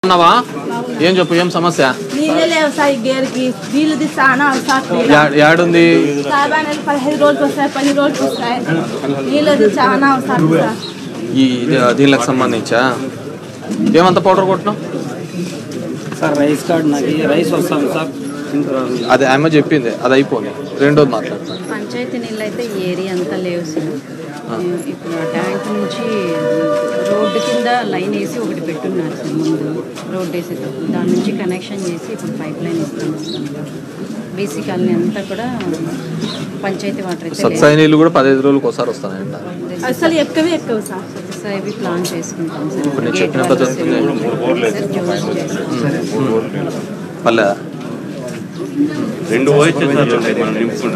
ఉన్నావా ఏం చెప్పు ఏం సమస్య నీళ్ళే లేవు సార్ ఈ గేర్కి నీళ్ళది చాలా అవసరం యా- యాడుంది సాబాన్ పదిహేను రోజులకు వస్తాయి పది రోజులకు వస్తాయి నీళ్ళది చాలా అవసరం సార్ ఈ ఇది- దీనికి సంబంధించా ఏమంత పౌడర్ కొట్టినావు సార్ రైస్ కార్డ్ నాకు రైస్ వస్తాను సార్ అది ఆమె చెప్పింది అది అయిపోయింది రెండోది మాట్లాడతాను పంచాయతీ నీళ్ళు అయితే ఈ ఏరియా అంతా లేవు సార్ ఇప్పుడు ఆ ట్యాంక్ నుంచి రోడ్డు కింద లైన్ వేసి ఒకటి పెట్టున్నారు సార్ ముందు రోడ్డు వేసేటప్పుడు దాని నుంచి కనెక్షన్ చేసి ఇప్పుడు పైప్ లైన్ ఇస్తాను బీసీ కాలనీ అంతా కూడా పంచాయతీ వాటర్ అయితే సత్సాయి నీళ్ళు కూడా పదహైదు రోజులకు ఒకసారి వస్తాయంట అసలు ఎక్కువే ఎక్కువ సార్ సబ్సిడీ ప్లాన్ చేసుకుంటాం సార్ ఇప్పుడు నేను గేట్ చెప్పిన వాళ్ళు పద్ధతి సార్ జోన్ చేస్తాం మళ్ళా రెండు ఓహెచ్ఎస్ మనం నింపుకున్నా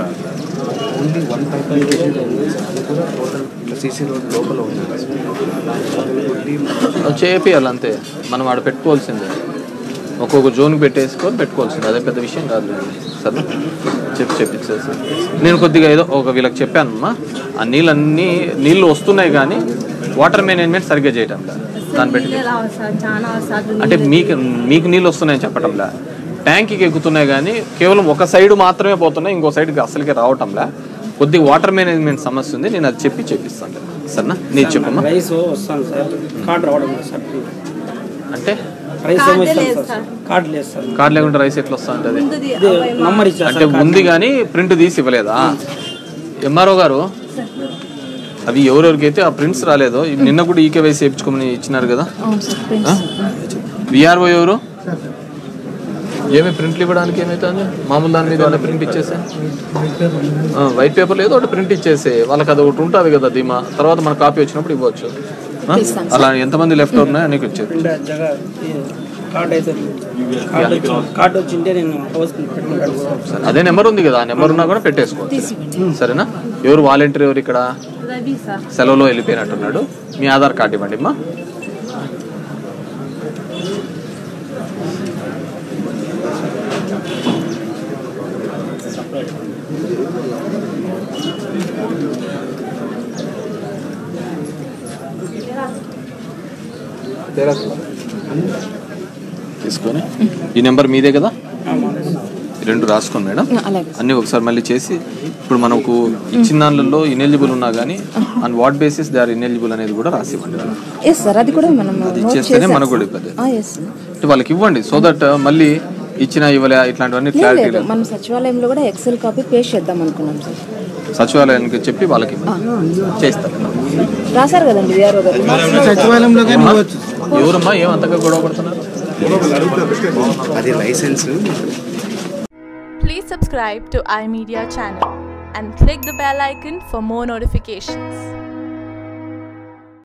చేపియాలి అంతే మనం ఆడ పెట్టుకోవాల్సిందే ఒక్కొక్క జోన్కి పెట్టేసుకొని పెట్టుకోవాల్సిందే అదే పెద్ద విషయం కాదు సరే చెప్పి చెప్పించేసి నేను కొద్దిగా ఏదో ఒక వీళ్ళకి చెప్పానమ్మా ఆ నీళ్ళన్నీ నీళ్ళు వస్తున్నాయి కానీ వాటర్ మేనేజ్మెంట్ సరిగ్గా చేయటం లేదు దాన్ని పెట్టి నీళ్ళే రావు సార్ చాలా అవసరం అంటే మీకు మీకు నీళ్ళు వస్తున్నాయని చెప్పటంలా ట్యాంక్కి ఎక్కుతున్నాయి కానీ కేవలం ఒక సైడ్ మాత్రమే పోతున్నాయి ఇంకో సైడ్కి అసలుకే రావటంలా కొద్దిగా వాటర్ మేనేజ్మెంట్ సమస్య ఉంది నేను అది చెప్పి చెప్పిస్తాను సరేనా నేను చెప్పమ్మా రైస్ వస్తాను సార్ కార్డ్ రావడం లేదు సార్ అంటే రైస్ ఏమో కార్డే ఇస్తాను లేదు సార్ సార్. కార్డు లేదు సార్ కార్డు లేకుంటే రైస్ ఎట్లా వస్తా ఉంటుంది ముందుది ఇది నంబర్ ఇచ్చారు అంటే ఉంది కానీ ప్రింట్ తీసి ఇవ్వలేదా ఎంఆర్ఓ గారు అవి ఎవరెవరికైతే ఆ ప్రింట్స్ రాలేదో ఇవి నిన్న కూడా ఈకేవైసీ చేయించుకోమని ఇచ్చినారు కదా విఆర్ఓ ఎవరు ఏమి ప్రింట్లు ఇవ్వడానికి ఏమవుతుంది మామూలు దాని మీద ఏమైనా ప్రింట్ ఇచ్చేసే వైట్ పేపర్ లేదో ఒకటి ప్రింట్ ఇచ్చేసే వాళ్ళకి అది ఒకటి ఉంటుంది కదా ధీమా తర్వాత మన కాపీ వచ్చినప్పుడు ఇవ్వచ్చు ఆ? అలా ఎంతమంది లెఫ్ట్ ఉన్నాయో నీకు వచ్చేది ఉండే జగ ఈ కార్డు అయితే కార్డు వచ్చి కార్డు వచ్చింటే నేను హౌస్ పెట్టుకుంటాను సార్ అదే నెంబర్ ఉంది కదా ఆ నెంబర్ ఉన్నా కూడా పెట్టేసుకోవచ్చు సరేనా ఎవరు వాలంటీర్ ఎవరు ఇక్కడ రవి సార్ సెలవులో వెళ్ళిపోయినట్టున్నాడు మీ ఆధార్ కార్డు ఇవ్వండి అమ్మా తీసుకొని ఈ నెంబర్ మీదే కదా ఈ రెండు రాసుకోండి మేడం అన్ని ఒకసారి మళ్ళీ చేసి ఇప్పుడు మనకు ఇచ్చిన దానిలో ఇనెలిజిబుల్ ఉన్నా కానీ on what basis they are ineligible అనేది కూడా రాసి ఇవ్వండి ఎస్ సార్ అది కూడా మనం అది నోట్ చేస్తేనే చేసాం మనకు కూడా ఇబ్బంది ఎస్ అంటే వాళ్ళకి ఇవ్వండి సో దట్ మళ్ళీ ఇచ్చిన ఇవ్వలే ఇట్లాంటివన్నీ క్లారిటీ లేదు మనం సచివాలయంలో కూడా ఎక్సెల్ కాపీ పేస్ట్ చేద్దాం అనుకున్నాం సార్ సచివాలయానికి చెప్పి వాళ్ళకి ఇవ్వండి చేస్తారు రాశారు కదండి విఆర్ఓ గారు సచివాలయంలో ఏమ్మా? ఎవరమ్మా ఏం అంతగా గొడవ పడుతున్నారు అది license Please subscribe to iMedia channel and click the bell icon for more notifications.